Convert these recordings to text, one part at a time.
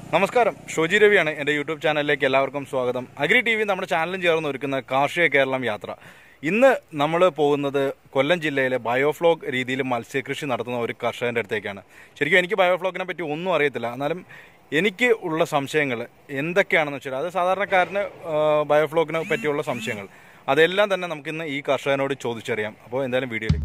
നമസ്കാരം ഷോജി രവിയാണ് എൻ്റെ യൂട്യൂബ് ചാനലിലേക്ക് എല്ലാവർക്കും സ്വാഗതം അഗ്രി ടി വി നമ്മുടെ ചാനലും ചേർന്ന് ഒരുക്കുന്ന കാർഷിക കേരളം യാത്ര ഇന്ന് നമ്മൾ പോകുന്നത് കൊല്ലം ജില്ലയിലെ ബയോഫ്ലോഗ് രീതിയിൽ മത്സ്യകൃഷി നടത്തുന്ന ഒരു കർഷകൻ്റെ അടുത്തേക്കാണ് ശരിക്കും എനിക്ക് ബയോഫ്ലോഗിനെ പറ്റി ഒന്നും അറിയത്തില്ല എന്നാലും എനിക്ക് ഉള്ള സംശയങ്ങൾ എന്തൊക്കെയാണെന്ന് വെച്ചാൽ അത് സാധാരണക്കാരന് ആ, ബയോഫ്ലോഗിനെ പറ്റിയുള്ള സംശയങ്ങൾ അതെല്ലാം തന്നെ നമുക്കിന്ന് ഈ കർഷകനോട് ചോദിച്ചറിയാം അപ്പോൾ എന്തായാലും വീഡിയോയിലേക്ക്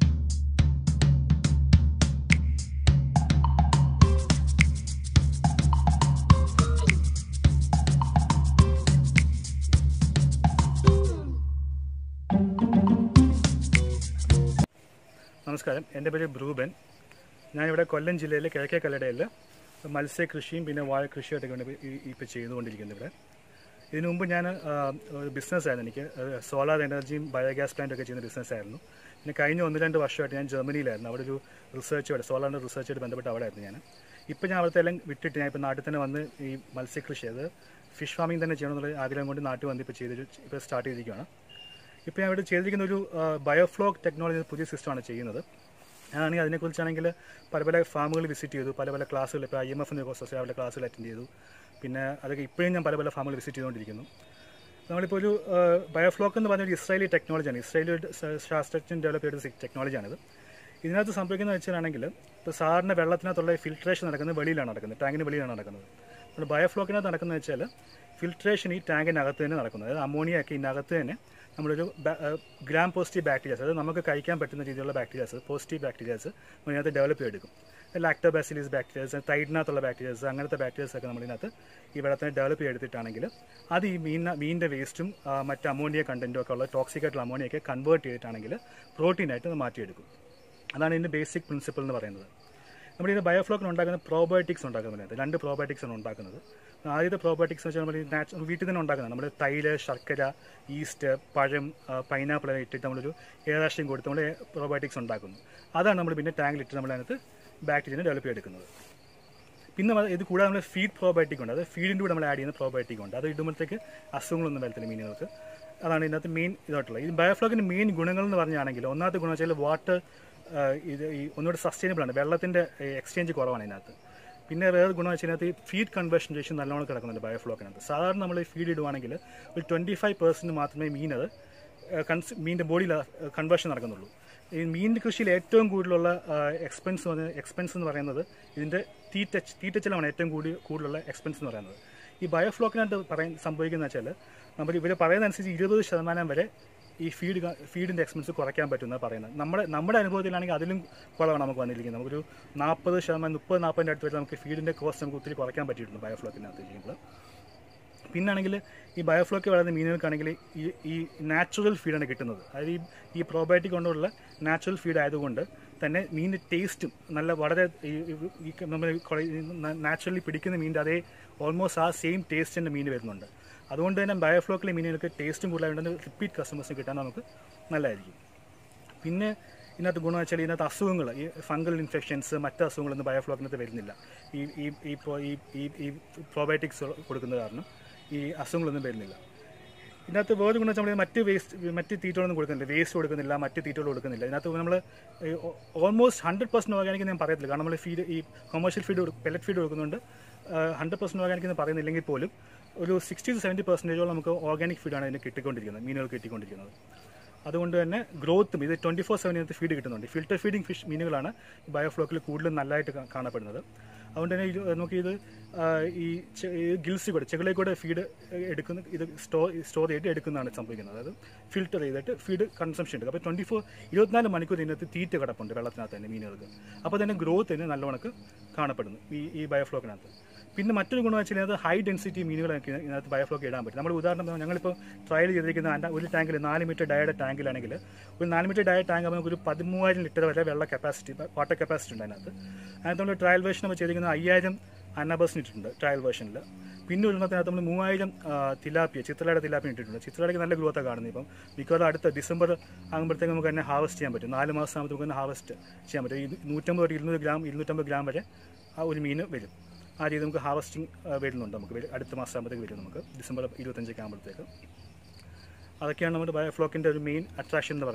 നമസ്കാരം എൻ്റെ പേര് ബ്രൂബൻ ഞാനിവിടെ കൊല്ലം ജില്ലയിലെ കിഴക്കേ കല്ലടയിൽ മത്സ്യകൃഷിയും പിന്നെ വാഴ കൃഷിയായിട്ടൊക്കെയാണ് ഇപ്പോൾ ചെയ്തുകൊണ്ടിരിക്കുന്നത് ഇവിടെ ഇതിനു മുമ്പ് ഞാൻ ബിസിനസ് ആയിരുന്നു എനിക്ക് സോളാർ എനർജിയും ബയോഗ്യാസ് പ്ലാന്റ് ഒക്കെ ചെയ്യുന്ന ബിസിനസ് ആയിരുന്നു പിന്നെ കഴിഞ്ഞ ഒന്ന് രണ്ട് വർഷമായിട്ട് ഞാൻ ജർമ്മനിയിലായിരുന്നു അവിടെ ഒരു റിസർച്ച് സോളാറിൻ്റെ റിസർച്ചായിട്ട് ബന്ധപ്പെട്ട് അവിടെ ആയിരുന്നു ഞാൻ ഇപ്പോൾ ഞാൻ അവിടുത്തെ എല്ലാം വിട്ടിട്ട് ഞാൻ ഇപ്പോൾ നാട്ടിൽ തന്നെ വന്ന് ഈ മത്സ്യകൃഷി അത് ഫിഷ് ഫാമിംഗ് തന്നെ ചെയ്യണമെന്നുള്ള ആഗ്രഹം കൊണ്ട് നാട്ടിൽ വന്ന് ഇപ്പോൾ ചെയ്തൊരു ഇപ്പോൾ സ്റ്റാർട്ട് ചെയ്തിരിക്കുകയാണ് ഇപ്പോൾ ഞാൻ ഇവിടെ ചെയ്തിരിക്കുന്ന ഒരു ബയോഫ്ലോഗ് ടെക്നോളജി പുതിയ സിസ്റ്റമാണ് ചെയ്യുന്നത് ഞാനാണെങ്കിൽ അതിനെക്കുറിച്ചാണെങ്കിൽ പല പല ഫാമുകൾ വിസിറ്റ് ചെയ്തു പല പല ക്ലാസ്സുകൾ ഇപ്പോൾ ഐ എം എഫ് എന്ന സൊസൈറ്റിയുടെ ക്ലാസ്സുകൾ അറ്റൻഡ് ചെയ്തു പിന്നെ അതൊക്കെ ഇപ്പോഴും ഞാൻ പല പല ഫാമുകൾ വിസിറ്റ് ചെയ്തുകൊണ്ടിരിക്കുന്നു നമ്മളിപ്പോൾ ഒരു ബയോഫ്ലോക്ക് എന്ന് പറഞ്ഞ ഒരു ഇസ്രായേലി ടെക്നോളജിയാണ് ഇസ്രായേലി ശാസ്ത്രജ്ഞൻ ഡെവലപ്പ് ചെയ്ത ടെക്നോളജിയാണിത് ഇതിനകത്ത് സംഭവിക്കുന്നത് വെച്ചാണെങ്കിൽ ഇപ്പോൾ സാറിന് വെള്ളത്തിനകത്തുള്ള ഫിൽട്രേഷൻ നടക്കുന്നത് വെളിയിലാണ് നടക്കുന്നത് ടാങ്കിന് വെളിയിലാണ് നടക്കുന്നത് നമ്മൾ ബയോഫ്ലോക്കിനകത്ത് നടക്കുന്നത് വെച്ചാൽ ഫിൽട്രേഷൻ ഈ ടാങ്കിനകത്ത് തന്നെ നടക്കുന്നത് അതായത് അമോണിയ ഒക്കെ ഇതിനകത്ത് തന്നെ നമ്മളൊരു ഗ്രാം പോസിറ്റീവ് ബാക്ടീരിയാസ് അതായത് നമുക്ക് കഴിക്കാൻ പറ്റുന്ന രീതിയിലുള്ള ബാക്ടീരിയാസ് പോസിറ്റീവ് ബാക്ടീരിയാസ് ഇതിനകത്ത് ഡെവലപ്പ് ചെയ്തെടുക്കും ലാക്ടോബാസിലിസ് ബാക്ടീരിയാസ് തൈഡിനകത്തുള്ള ബാക്ടീരിയാസ് അങ്ങനത്തെ ബാക്ടീരിയാസ് ഒക്കെ നമ്മളിതിനകത്ത് ഈ വെള്ളത്തിന് ഡെവലപ്പ് ചെയ്തെടുത്തിട്ടാണെങ്കിൽ അത് ഈ മീൻ മീനിൻ്റെ വേസ്റ്റും മറ്റ് അമോണിയ കണ്ടൻറ്റും ഒക്കെ ഉള്ള ടോക്സിക് ആയിട്ടുള്ള അമോണിയൊക്കെ കൺവേർട്ട് ചെയ്തിട്ടാണെങ്കിൽ പ്രോട്ടീനായിട്ട് അത് മാറ്റിയെടുക്കും അതാണ് ഇതിൻ്റെ ബേസിക് പ്രിൻസിപ്പിൾ എന്ന് പറയുന്നത് നമ്മൾ ഇത് ബയോഫ്ലോക്കിന് ഉണ്ടാക്കുന്ന പ്രോബയോട്ടിക്സ് ഉണ്ടാക്കുന്നത് രണ്ട് പ്രോബയോട്ടിക്സ് ആണ് ഉണ്ടാക്കുന്നത് ആദ്യത്തെ പ്രോബയോട്ടിക്സ് എന്ന് വെച്ചാൽ നമ്മൾ നാച്ചുറൽ വീട്ടിൽ തന്നെ ഉണ്ടാക്കുന്നത് നമ്മൾ തൈര് ശർക്കര ഈസ്റ്റ് പഴം പൈനാപ്പിൾ ഇട്ടിട്ട് നമ്മളൊരു ഏറാഷ്യം കൊടുത്ത് നമ്മൾ പ്രോബയോട്ടിക്സ് ഉണ്ടാക്കുന്നു അതാണ് നമ്മൾ പിന്നെ ടാങ്കിലിട്ട് നമ്മൾ അതിനകത്ത് ബാക്ടീരിയനെ ഡെവലപ്പ് ചെയ്തെടുക്കുന്നത് പിന്നെ വ- ഇത് കൂടാതെ നമ്മൾ ഫീഡ് പ്രോബയോട്ടിക് ഉണ്ട് അത് ഫീഡിൻ്റെ കൂടെ നമ്മൾ ആഡ് ചെയ്യുന്ന പ്രോബയോട്ടിക് ഉണ്ട് അത് ഇടുമ്പോഴത്തേക്ക് അസുഖങ്ങളൊന്നും വരത്തില്ല മീനുകൾക്ക് അതാണ് ഇതിനകത്ത് മെയിൻ ഇതായിട്ടുള്ളത് ഈ ബയോഫ്ലോക്കിൻ്റെ മെയിൻ ഗുണങ്ങൾ എന്ന് പറഞ്ഞാണെങ്കിൽ ഒന്നാമത്തെ ഗുണം വെച്ചാൽ വാട്ടർ ഇത് ഈ ഒന്നുകൂടി സസ്റ്റൈനബിൾ ആണ് വെള്ളത്തിൻ്റെ എക്സ്ചേഞ്ച് കുറവാണ് ഇതിനകത്ത് പിന്നെ വേറെ ഗുണം വെച്ചാൽ ഇതിനകത്ത് ഈ ഫീഡ് കൺവേർഷൻ ശേഷം നല്ലോണം കിടക്കുന്നുണ്ട് ബയോഫ്ലോക്കിനകത്ത് സാധാരണ നമ്മൾ ഈ ഫീഡ് ഇടുവാണെങ്കിൽ ഒരു ട്വൻറ്റി ഫൈവ് പെർസെൻറ്റ് മാത്രമേ മീനത് കൺസ് മീനിൻ്റെ ബോഡിയിൽ കൺവേർഷൻ നടക്കുന്നുള്ളൂ ഈ മീൻ കൃഷിയിൽ ഏറ്റവും കൂടുതലുള്ള എക്സ്പെൻസ് എന്ന് എക്സ്പെൻസ് എന്ന് പറയുന്നത് ഇതിൻ്റെ തീറ്റ തീറ്റച്ചെലവാണ് ഏറ്റവും കൂടി കൂടുതലുള്ള എക്സ്പെൻസ് എന്ന് പറയുന്നത് ഈ ബയോഫ്ലോക്കിനകത്ത് പറയ സംഭവിക്കുന്നത് വെച്ചാൽ നമ്മൾ ഇവർ പറയുന്നതനുസരിച്ച് ഇരുപത് ശതമാനം വരെ ഈ ഫീഡ് ഫീഡിൻ്റെ എക്സ്പെൻസ് കുറയ്ക്കാൻ പറ്റുമെന്നാണ് പറയുന്നത് നമ്മുടെ നമ്മുടെ അനുഭവത്തിലാണെങ്കിൽ അതിലും കുറവാണ് നമുക്ക് വന്നിരിക്കുന്നത് നമുക്കൊരു നാൽപ്പത് ശതമാനം മുപ്പത് നാൽപ്പതിൻ്റെ അടുത്ത് വരെ നമുക്ക് ഫീഡിൻ്റെ കോസ്റ്റ് നമുക്ക് ഒത്തിരി കുറയ്ക്കാൻ പറ്റിയിട്ടുണ്ട് ബയോഫ്ലോക്കിനകത്ത് ചെയ്യുമ്പോൾ പിന്നാണെങ്കിൽ ഈ ബയോഫ്ലോക്ക് വളരുന്ന മീനുകൾക്കാണെങ്കിൽ ഈ ഈ നാച്ചുറൽ ഫീഡാണ് കിട്ടുന്നത് അതായത് ഈ ഈ പ്രോബയോട്ടിക് കൊണ്ടുള്ള നാച്ചുറൽ ഫീഡ് ആയതുകൊണ്ട് തന്നെ മീനിൻ്റെ ടേസ്റ്റും നല്ല വളരെ ഈ- ഈ- ഈ നമ്മൾ നാച്ചുറലി പിടിക്കുന്ന മീനിൻ്റെ അതേ ഓൾമോസ്റ്റ് ആ സെയിം ടേസ്റ്റിൻ്റെ മീൻ വരുന്നുണ്ട് അതുകൊണ്ട് തന്നെ ബയോഫ്ലോക്കിലെ മീനുകൾക്ക് ടേസ്റ്റും കൂടുതലായതുകൊണ്ട് റിപ്പീറ്റ് കസ്റ്റമേഴ്സിന് കിട്ടാൻ നമുക്ക് നല്ലതായിരിക്കും പിന്നെ ഇതിനകത്ത് ഗുണം വെച്ചാൽ ഇതിനകത്ത് അസുഖങ്ങൾ ഈ ഫംഗൽ ഇൻഫെക്ഷൻസ് മറ്റ് അസുഖങ്ങളൊന്നും ബയോഫ്ലോക്കിനകത്ത് വരുന്നില്ല ഈ ഈ ഈ പ്രോ- ഈ ഈ ഈ പ്രോബയോട്ടിക്സ് കൊടുക്കുന്നത് കാരണം ഈ അസുഖങ്ങളൊന്നും വരുന്നില്ല ഇതിനകത്ത് വേറെ ഗുണം വെച്ചാൽ നമ്മൾ മറ്റ് വേസ്റ്റ് മറ്റ് തീറ്റകളൊന്നും കൊടുക്കുന്നില്ല വേസ്റ്റ് കൊടുക്കുന്നില്ല മറ്റ് തീറ്റകൾ കൊടുക്കുന്നില്ല ഇതിനകത്ത് നമ്മൾ ഓൾമോസ്റ്റ് ഹൺഡ്രഡ് പെർസെൻറ്റ് ഓർഗാനിക് ഞാൻ പറയത്തില്ല കാരണം നമ്മൾ ഫീഡ് ഈ കൊമേഴ്ഷ്യൽ ഫീഡ് പെലറ്റ് ഫീഡ് കൊടുക്കുന്നുണ്ട് ഹൺഡ്രഡ് പെർസെൻറ്റ് ഓർഗാനിക് എന്ന് പറയുന്നില്ലെങ്കിൽ പോലും ഒരു സിക്സ്റ്റി ടു സെവൻറ്റി പെർസെൻറ്റേജോളം നമുക്ക് ഓർഗാനിക് ഫീഡാണ് ഇതിന് കിട്ടിക്കൊണ്ടിരിക്കുന്നത് മീനുകൾ കിട്ടിക്കൊണ്ടിരിക്കുന്നത് അതുകൊണ്ട് തന്നെ ഗ്രോത്തും ഇത് ട്വൻറ്റി ഫോർ സെവൻ ഇതിനകത്ത് ഫീഡ് കിട്ടുന്നുണ്ട് ഫിൽറ്റർ ഫീഡിംഗ് ഫിഷ് മീനുകളാണ് ബയോഫ്ലോക്കിൽ കൂടുതലും നല്ലതായിട്ട് കാ- കാണപ്പെടുന്നത് അതുകൊണ്ട് തന്നെ ഇത് നമുക്ക് ഇത് ആ, ഈ ചെ- ഈ ഗിൽസി കൂടെ ചെകളിൽ കൂടെ ഫീഡ് എടുക്കുന്ന ഇത് സ്റ്റോർ സ്റ്റോർ ചെയ്ത് എടുക്കുന്നതാണ് സംഭവിക്കുന്നത് അതായത് ഫിൽറ്റർ ചെയ്തിട്ട് ഫീഡ് കൺസംഷൻ എടുക്കും അപ്പോൾ ട്വൻറ്റി ഫോർ ഇരുപത്തിനാല് മണിക്കൂർ ഇതിനകത്ത് തീറ്റ കിടപ്പുണ്ട് വെള്ളത്തിനകത്ത് തന്നെ മീനുകൾക്ക് അപ്പോൾ തന്നെ ഗ്രോത്ത് തന്നെ നല്ലവണ്ണക്ക് കാണപ്പെടുന്നു ഈ ഈ ബയോഫ്ലോക്കിനകത്ത് പിന്നെ മറ്റൊരു ഗുണം വെച്ചാൽ ഇതിനകത്ത് ഹൈ ഡെൻസിറ്റി മീനുകളൊക്കെ ഇതിനകത്ത് ബയോഫ്ലോക്ക് ഇടാൻ പറ്റും നമ്മൾ ഉദാഹരണം പറഞ്ഞാൽ ഞങ്ങളിപ്പോൾ ട്രയൽ ചെയ്തിരിക്കുന്ന അതിൻ്റെ ഒരു ടാങ്കിൽ നാല് മീറ്റർ ഡയയുടെ ടാങ്കിലാണെങ്കിൽ ഒരു നാല് മീറ്റർ ഡയ ടാങ്ക് നമുക്ക് ഒരു പതിമൂവായിരം ലിറ്റർ വരെ വെള്ള കപ്പാസിറ്റി വാട്ടർ കപ്പാസിറ്റി ഉണ്ട് അതിനകത്ത് അതിനകത്ത് നമ്മൾ ട്രയൽ വേർഷൻ നമ്മൾ ചെയ്തിരിക്കുന്നത് അയ്യായിരം അന്നബേഴ്സിന് ഇട്ടിട്ടുണ്ട് ട്രയൽ വേർഷനിൽ പിന്നെ ഒരെണ്ണത്തിനകത്ത് നമ്മൾ മൂവായിരം തിലാപ്പിയ ചിത്രലയുടെ തിലാപ്പിയ ഇട്ടിട്ടുണ്ട് ചിത്രലയ്ക്ക് നല്ല ഗ്രോത്താണ് കാണുന്നത് ഇപ്പം മിക്കവാറും അടുത്ത ഡിസംബർ ആകുമ്പോഴത്തേക്ക് നമുക്ക് തന്നെ ഹാർവസ്റ്റ് ചെയ്യാൻ പറ്റും നാല് മാസം ആകുമ്പോൾ നമുക്ക് തന്നെ ഹാർവസ്റ്റ് ചെയ്യാൻ പറ്റും ഈ നൂറ്റമ്പത് തൊട്ട് ഇരുന്നൂറ് ഗ്രാം ഇരുന്നൂറ്റമ്പത് ഗ്രാം വരെ ആ ഒരു മീൻ വരും ആ രീതി നമുക്ക് ഹാർവസ്റ്റിംഗ് വരുന്നുണ്ട് നമുക്ക് വരും. അടുത്ത മാസം ആകുമ്പോഴത്തേക്ക് വരും നമുക്ക് ഡിസംബർ ഇരുപത്തഞ്ചൊക്കെ ആകുമ്പോഴത്തേക്ക് അതൊക്കെയാണ് നമ്മുടെ ബയോഫ്ലോക്കിൻ്റെ ഒരു മെയിൻ അട്രാക്ഷൻ എന്ന് പറയുന്നത്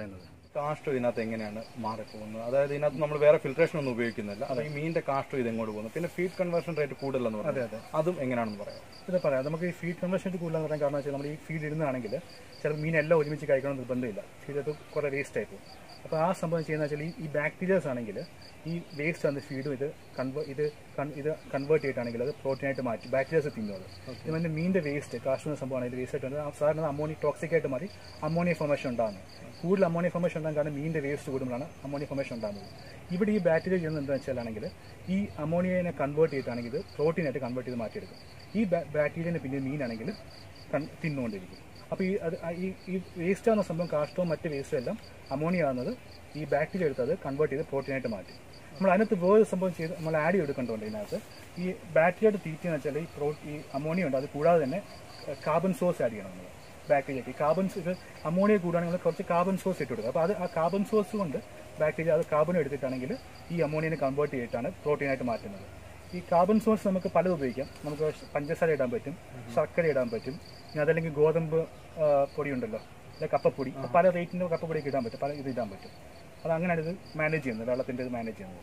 കാഷ്ടം ഇതിനകത്ത് എങ്ങനെയാണ് മാറിപ്പോകുന്നത് അതായത് ഇതിനകത്ത് നമ്മൾ വേറെ ഫിൽട്രേഷൻ ഒന്നും ഉപയോഗിക്കുന്നില്ല അപ്പോൾ ഈ മീനിന്റെ കാഷ്ടം ഇത് എങ്ങോട്ട് പോകുന്നു പിന്നെ ഫീഡ് കൺവേർഷൻ റേറ്റ് കൂടുതലെന്ന് അതെ പറഞ്ഞു അതെ അതും എങ്ങനെയാണെന്ന് പറയാം ഇത് പറയാം നമുക്ക് ഈ ഫീഡ് കൺവേർഷൻ കൂടുതലെന്ന് പറയാൻ കാരണം വെച്ചാൽ നമ്മൾ ഈ ഫീഡ് ഇടുന്നതാണെങ്കിൽ ചില മീനെല്ലാം ഒരുമിച്ച് കഴിക്കണം നിർബന്ധമില്ല ഫീഡ് അത് കുറേ വേസ്റ്റ് ആയി പോകും അപ്പോൾ ആ സംഭവം ചെയ്യുന്ന വെച്ചാൽ ഈ- ഈ ബാക്ടീരിയാസ് ആണെങ്കിൽ ഈ വേസ്റ്റ് ആണ് ഫീഡും ഇത് കൺവേ ഇത് കൺ- ഇത് കൺവേർട്ട് ചെയ്തിട്ടാണെങ്കിൽ അത് പ്രോട്ടീനായിട്ട് മാറ്റി ബാക്ടീരിയാസ് തിന്നത് ഇത് പിന്നെ മീനിന്റെ വേസ്റ്റ് കാഷ്ടുന്ന സംഭവമാണ് ഇത് വേസ്റ്റ് ആയിട്ട് വന്നത്. സാധാരണ അമോണിയ ടോക്സിക് ആയിട്ട് മാറി അമോണിയ ഫോർമേഷൻ ഉണ്ടാകുന്നത് കൂടുതൽ അമോണിയ ഫോർമേഷൻ ഉണ്ടാകാൻ കാരണം മീനിന്റെ വേസ്റ്റ് കൂടുമ്പോഴാണ് അമോണിയ ഫോർമേഷൻ ഉണ്ടാകുന്നത് ഇവിടെ ഈ ബാക്ടീരിയ ചെയ്യുന്നത് എന്താണെന്ന് വെച്ചാലാണെങ്കിൽ ഈ അമോണിയനെ കൺവേർട്ട് ചെയ്തിട്ടാണെങ്കിൽ ഇത് പ്രോട്ടീനായിട്ട് കൺവേർട്ട് ചെയ്ത് മാറ്റിയെടുക്കും ഈ ബാക്ടീരിയനെ പിന്നെ മീനാണെങ്കിൽ കൺ- തിന്നുകൊണ്ടിരിക്കും അപ്പോൾ ഈ അത് ആ ഈ ഈ വേസ്റ്റ് ആവുന്ന സംഭവം കാഷ്ടവും മറ്റ് വേസ്റ്റും എല്ലാം അമോണിയ ആവുന്നത് ഈ ബാക്ടീരിയ എടുത്ത് അത് കൺവേർട്ട് ചെയ്ത് പ്രോട്ടീനായിട്ട് മാറ്റി നമ്മൾ അതിനകത്ത് വേറെ സംഭവം ചെയ്ത് നമ്മൾ ആഡ് ചെയ്തെടുക്കേണ്ടതുണ്ട് ഇതിനകത്ത് ഈ ബാക്ടീരിയയുടെ തീറ്റ എന്ന് വെച്ചാൽ ഈ പ്രോ ഈ അമോണിയ ഉണ്ട് അത് കൂടാതെ തന്നെ കാർബൺ സോഴ്സ് ആഡ് ചെയ്യണം നമ്മൾ ബാക്ടീരിയക്ക് കാർബൺ ഇത് അമോണിയ കൂടുകയാണെങ്കിൽ നമ്മൾ കുറച്ച് കാർബൺ സോഴ്സ് ഇട്ട് കൊടുക്കുക അപ്പോൾ അത് ആ കാർബൺ സോഴ്സ് കൊണ്ട് ബാക്ടീരിയ അത് കാർബൺ എടുത്തിട്ടാണെങ്കിൽ ഈ അമോണിയനെ കൺവേർട്ട് ചെയ്തിട്ടാണ് പ്രോട്ടീനായിട്ട് മാറ്റുന്നത് ഈ കാർബൺ സോഴ്സ് നമുക്ക് പലതും ഉപയോഗിക്കാം നമുക്ക് പഞ്ചസാര ഇടാൻ പറ്റും ശർക്കര ഇടാൻ പറ്റും ഇനി അതല്ലെങ്കിൽ ഗോതമ്പ് ആ, പൊടി ഉണ്ടല്ലോ അല്ലെ കപ്പപ്പൊടി പല റേറ്റിൻ്റെ കപ്പപ്പൊടിയൊക്കെ ഇടാൻ പറ്റും പല ഇത് ഇടാൻ പറ്റും അത് അങ്ങനെയാണ് ഇത് മാനേജ് ചെയ്യുന്നത് വെള്ളത്തിൻ്റെ ഇത് മാനേജ് ചെയ്യുന്നത്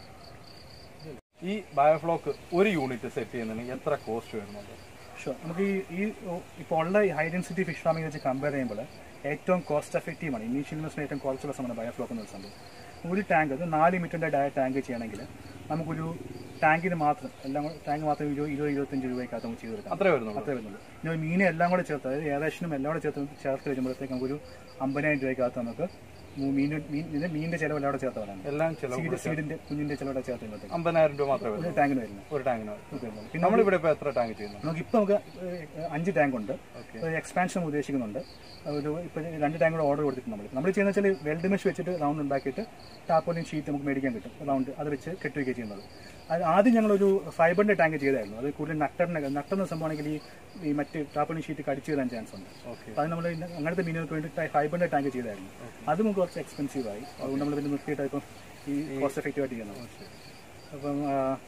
ഈ ബയോഫ്ലോക്ക് ഒരു യൂണിറ്റ് സെറ്റ് ചെയ്യുന്നതിന് എത്ര കോസ്റ്റ് വരുന്നുണ്ട് ഷുവർ നമുക്ക് ഈ ഈ ഇപ്പോൾ ഉള്ള ഈ ഹൈ ഡെൻസിറ്റി ഫിഷ് ഫാമിംഗ് വെച്ച് കമ്പയർ ചെയ്യുമ്പോൾ ഏറ്റവും കോസ്റ്റ് എഫക്റ്റീവ് ആണ് ഇനീഷ്യൽ ഇൻവെസ്റ്റ്മെന്റ് ഏറ്റവും കുറച്ചുള്ള സമയം ബയോഫ്ലോക്ക് എന്ന് സംഭവം ഒരു ടാങ്ക് അത് നാല് മീറ്ററിന്റെ ഡയ ടാങ്ക് ചെയ്യണമെങ്കിൽ നമുക്കൊരു ടാങ്കിന് മാത്രം എല്ലാം കൂടെ ടാങ്ക് മാത്രം ഇരുപത് ഇരുപത് ഇരുപത്തഞ്ച് രൂപയ്ക്കകത്ത് നമുക്ക് ചെയ്ത് കൊടുക്കാം അത്രേ വരുന്നുള്ളൂ അത്രേ വരുന്നുള്ളൂ ഇനി ഒരു മീനെ എല്ലാം കൂടെ ചേർത്ത് അതായത് ഏകദേശം എല്ലാം കൂടെ ചേർത്ത് ചേർത്ത് വരുമ്പോഴത്തേക്ക് നമുക്കൊരു അമ്പതിനായിരം രൂപയ്ക്കകത്ത് നമുക്ക് മൂ- മീൻ മീൻ ഇതിന്റെ മീനിന്റെ ചിലവ് എല്ലാം കൂടെ ചേർത്ത് വരാൻ എല്ലാം ചിലവ് സീഡ് സീഡിന്റെ കുഞ്ഞിന്റെ ചിലവിടെ ചേർത്ത് വരുമ്പോഴത്തേക്ക് അമ്പതിനായിരം രൂപ മാത്രമേ വരുള്ളൂ ടാങ്കിന് വരുന്നത് ഒരു ടാങ്കിന് വരുന്നത്. പിന്നെ നമ്മളിവിടെ ഇപ്പോൾ എത്ര ടാങ്ക് ചെയ്യുന്നു നമുക്ക് ഇപ്പൊ നമുക്ക് ഏഹ്, അഞ്ച് ടാങ്ക് ഉണ്ട് ഒരു എക്സ്പാൻഷൻ ഉദ്ദേശിക്കുന്നുണ്ട് ഒരു ഇപ്പൊ രണ്ട് ടാങ്ക് കൂടെ ഓർഡർ കൊടുത്തിട്ടുണ്ട് നമ്മൾ നമ്മൾ ചെയ്യുന്ന വെച്ചാൽ വെൽഡ് മെഷ് വെച്ചിട്ട് റൗണ്ട് ഉണ്ടാക്കിയിട്ട് ടാപ്പോലിൻ ഷീറ്റ് നമുക്ക് മേടിക്കാൻ കിട്ടും റൗണ്ട് അത് വെച്ച് കെട്ടുവയ്ക്കുക ചെയ്യുന്നത് അത് ആദ്യം ഞങ്ങളൊരു ഫൈബറിന്റെ ടാങ്ക് ചെയ്തായിരുന്നു അത് കൂടുതൽ നട്ടറിനെ നട്ടെന്ന സംഭവമാണെങ്കിൽ ഈ ഈ മറ്റ് ടാപ്പോലിൻ ഷീറ്റ് കടിച്ചു വരാൻ ചാൻസ് ഉണ്ട് ഓക്കെ അപ്പോൾ അത് നമ്മൾ അങ്ങനത്തെ മീനുകൾക്ക് വേണ്ടി ഫൈബറിന്റെ ടാങ്ക് ചെയ്തായിരുന്നു അത് നമുക്ക് കുറച്ച് എക്സ്പെൻസീവ് ആയി അതുകൊണ്ട് നമ്മൾ പിന്നെ നിർത്തിയിട്ട് ഇപ്പം ഈ കോസ്റ്റ് എഫക്റ്റീവ് ആയിട്ട് ചെയ്യുന്നത് അപ്പം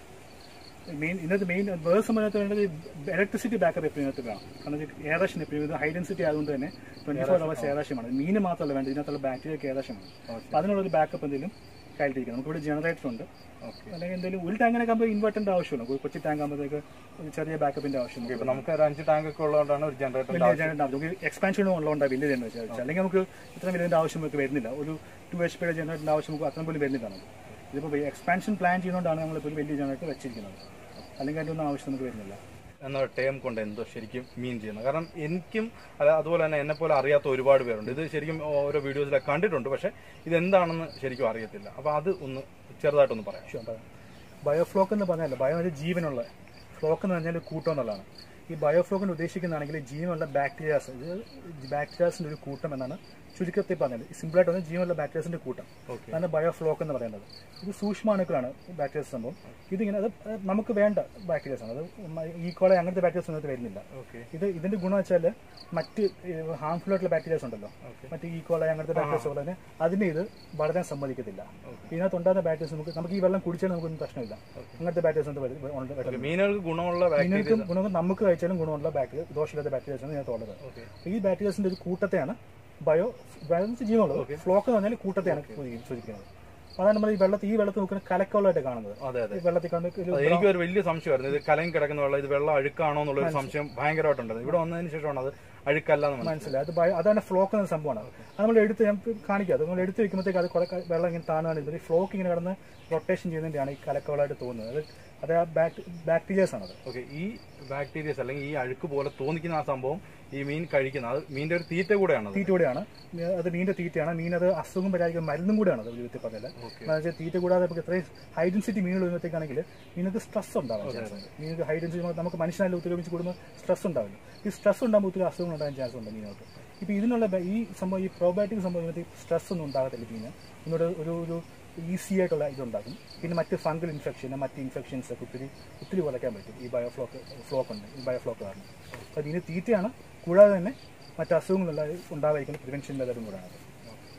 മെയിൻ ഇന്നത്തെ മെയിൻ വേറെ സമയത്ത് വേണ്ടത് ഇലക്ട്രിസിറ്റി ബാക്കപ്പ് എപ്പോഴും ഇതിനകത്ത് വേണം കാരണം ഏകദേശം എപ്പോഴും ഇത് ഹൈ ഡെൻസിറ്റി ആയതുകൊണ്ട് തന്നെ ട്വന്റി ഫോർ അവേഴ്സ് ഏകദേശമാണ് മീന് മാത്രമല്ല വേണ്ടത് ഇതിനകത്തുള്ള ബാക്ടീരിയക്ക് ഏകദേശമാണ് അപ്പോൾ അതിനുള്ളൊരു ബാക്കപ്പ് എന്തെങ്കിലും കയ്യിലിരിക്കണം നമുക്കിവിടെ ജനറേറ്റർ ഉണ്ട് അല്ലെങ്കിൽ എന്തെങ്കിലും ഒരു ടാങ്കിനൊക്കെ ആകുമ്പോൾ ഇൻവെർട്ടറിന്റെ ആവശ്യമില്ല ഒരു കൊച്ചു ടാങ്ക് ആകുമ്പോഴത്തേക്ക് ഒരു ചെറിയ ബാക്കപ്പിന്റെ ആവശ്യം ഇപ്പൊ നമുക്ക് ഒരു അഞ്ച് ടാങ്ക് ഒക്കെ ഉള്ളതുകൊണ്ടാണ് ഒരു ജനറേറ്റർ വലിയ ജനറേറ്റർ നമുക്ക് എക്സ്പാൻഷനും ഉള്ളതുകൊണ്ടാണ് വലിയ ജനറേറ്റർ വെച്ചാൽ അല്ലെങ്കിൽ നമുക്ക് ഇത്രയും വലിയ ആവശ്യം നമുക്ക് വരുന്നില്ല ഒരു ടു എച്ച് പിയുടെ ജനറേറ്ററിന്റെ ആവശ്യം നമുക്ക് അത്രയും പോലും വരുന്നില്ല നമുക്ക് ഇതിപ്പോൾ എക്സ്പാൻഷൻ പ്ലാൻ ചെയ്യുന്നതുകൊണ്ടാണ് നമ്മളിപ്പോൾ ഒരു വലിയ ജനറേറ്റർ വെച്ചിരിക്കുന്നത് അല്ലെങ്കിൽ അതിൻ്റെ ഒന്നും ആവശ്യം നമുക്ക് വരുന്നില്ല എന്ന ടേം കൊണ്ട് എന്തോ ശരിക്കും മീൻ ചെയ്യുന്നത് കാരണം എനിക്കും അല്ല അതുപോലെ തന്നെ എന്നെ പോലെ അറിയാത്ത ഒരുപാട് പേരുണ്ട് ഇത് ശരിക്കും ഓരോ വീഡിയോസിലൊക്കെ കണ്ടിട്ടുണ്ട് പക്ഷെ ഇതെന്താണെന്ന് ശരിക്കും അറിയത്തില്ല അപ്പൊ അത് ഒന്ന് ചെറുതായിട്ടൊന്ന് പറയാം വിഷയം പറയാം ബയോഫ്ലോക്ക് എന്ന് പറഞ്ഞാൽ ബയോ ഒരു ജീവനുള്ള ഫ്ലോക്ക് എന്ന് പറഞ്ഞാൽ കൂട്ടം എന്നുള്ളതാണ് ഈ ബയോഫ്ലോക്കിന് ഉദ്ദേശിക്കുന്നതാണെങ്കിൽ ജീവനുള്ള ബാക്ടീരിയാസ് ഇത് ബാക്ടീരിയാസിന്റെ ഒരു കൂട്ടം എന്നാണ് ചുരുക്കത്തിൽ പറഞ്ഞത് സിമ്പിളായിട്ട് പറഞ്ഞാൽ ജീവനുള്ള ബാക്ടീരിയാസിന്റെ കൂട്ടം Okay. അതാണ് ബയോഫ്ലോക്ക് എന്ന് പറയുന്നത് ഇത് സൂക്ഷ്മാണുക്കളാണ് ബാക്ടീരിയസ് സംഭവം ഇതിങ്ങനെ അത് അത് നമുക്ക് വേണ്ട ബാക്ടീരിയസ് ആണ് അത് ഈക്കോളെ അങ്ങനത്തെ ബാക്ടീരിയസ് ഒന്നും വരുന്നില്ല ഓക്കെ ഇത് ഇതിന്റെ ഗുണം വെച്ചാൽ മറ്റ് ഹാംഫുൾ ആയിട്ടുള്ള ബാക്ടീരിയസ് ഉണ്ടല്ലോ മറ്റ് ഈക്കോള അങ്ങനത്തെ ബാക്ടീരിയസ് പോലെ തന്നെ അതിനെ ഇത് വളരാൻ സമ്മതിക്കത്തില്ല ഇതിനകത്ത് ഉണ്ടാകുന്ന ബാക്ടീരിയസ് നമുക്ക് നമുക്ക് ഈ വെള്ളം കുടിച്ചാൽ നമുക്കൊന്നും പ്രശ്നമില്ല അങ്ങനത്തെ ബാക്ടീരിയസ് ഉണ്ട് വരു- ഉണ്ട് വരുന്നത്. മീനുകൾക്ക് ഗുണമുള്ള ബാക്ടീരിയ ഇതിനകത്ത് ഗുണം നമുക്ക് കഴിച്ചാലും ഗുണമുള്ള ബാക്ടീരിയ ദോഷമില്ലാത്ത ബാക്ടീരിയസ് ആണ് ഇതിനകത്ത് ഉള്ളത് ഓക്കെ ഈ ബാക്ടീരിയസിന്റെ ഒരു കൂട്ടത്തെയാണ് ബയോ ബയോ എന്ന് വെച്ചാൽ ജീവനുള്ളത് ഫ്ലോക്ക് എന്ന് പറഞ്ഞാൽ കൂട്ടത്തെയാണ് സൂചി- സൂചിക്കുന്നത് അതാണ് നമ്മൾ ഈ വെള്ളത്തിൽ ഈ വെള്ളത്തിൽ നോക്കുന്ന കലക്കവെള്ളമായിട്ട് കാണുന്നത് അതെ അതെ ഈ വെള്ളത്തിൽ കാണുന്ന ഒരു അത് എനിക്ക് ഒരു വലിയ സംശയമായിരുന്നു ഇത് കലയും കിടക്കുന്ന വെള്ളം ഇത് വെള്ളം അഴുക്കാണോ എന്നുള്ള ഒരു സംശയം ഭയങ്കരമായിട്ടുണ്ടായിരുന്നു ഇവിടെ വന്നതിന് ശേഷമാണ് അത് അഴുക്കല്ല എന്ന് മനസ്സിലായത് മനസ്സിലായി അത് ബയോ- അതാണ് ഫ്ലോക്ക് എന്ന സംഭവമാണ് അത് നമ്മൾ എടുത്ത് ഞാൻ കാണിക്കാം അത് നമ്മൾ എടുത്ത് വെക്കുമ്പോഴത്തേക്ക് അത് കുറെ ക- വെള്ളം ഇങ്ങനെ താണാണ് ഇത് ഫ്ലോക്ക് ഇങ്ങനെ കിടന്ന് റൊട്ടേഷൻ ചെയ്യുന്നതിൻ്റെയാണ് ഈ കലക്കവളായിട്ട് തോന്നുന്നത് അത് അത് ആ ബാക്ടീരിയസ് ആണത് ഓക്കെ ഈ ബാക്ടീരിയസ് അല്ലെങ്കിൽ ഈ അഴുക്ക് പോലെ തോന്നിക്കുന്ന ആ സംഭവം ഈ മീൻ കഴിക്കുന്ന അത് മീനിന്റെ ഒരു തീറ്റ കൂടെയാണത് തീറ്റ കൂടെയാണ് അത് മീനിന്റെ തീറ്റയാണ് മീൻ അത് അസുഖം വരാതിരിക്കുന്ന മരുന്നും കൂടെയാണ് അത് വിധത്തിൽ പറഞ്ഞത് വെച്ചാൽ തീറ്റ കൂടാതെ നമുക്ക് ഇത്രയും ഹൈ ഡെൻസിറ്റി മീനുകൾ വരുമ്പോഴത്തേക്കാണെങ്കിൽ മീനക്ക് സ്ട്രെസ് ഉണ്ടാവാൻ ചാൻസ് ഉണ്ട് മീനക്ക് ഹൈ ഡെൻസിറ്റി നമുക്ക് മനുഷ്യനായാലും ഉപയോഗിച്ച് കൂടുമ്പോൾ സ്ട്രെസ് ഉണ്ടാവില്ല ഈ സ്ട്രെസ് ഉണ്ടാകുമ്പോൾ ഒത്തിരി അസുഖങ്ങൾ ഉണ്ടാകാൻ ചാൻസ് ഉണ്ട് മീനുകൾക്ക് ഇപ്പൊ ഇതിനുള്ള ബ- ഈ സംഭവം ഈ പ്രോബയോട്ടിക് സംഭവം ഇതിനകത്ത് സ്ട്രെസ് ഒന്നും ഉണ്ടാകത്തില്ല മീന് ഇതിനോട് ഒരു ഒരു ഈസി ആയിട്ടുള്ള ഇതുണ്ടാകും പിന്നെ മറ്റ് ഫംഗൽ ഇൻഫെക്ഷൻ മറ്റ് ഇൻഫെക്ഷൻസ് ഒക്കെ ഒത്തിരി ഒത്തിരി കുറയ്ക്കാൻ പറ്റും ഈ ബയോഫ്ലോക്ക് ഫ്ലോക്ക് ഉണ്ട് ഈ ബയോഫ്ലോക്ക് കാരണം അപ്പോൾ ഇതിന് തീറ്റയാണ് കൂടാതെ തന്നെ മറ്റ് അസുഖങ്ങളുള്ള ഉണ്ടാവാതിരിക്കുന്ന പ്രിവെൻഷൻ മെതഡും കൂടെയാണ്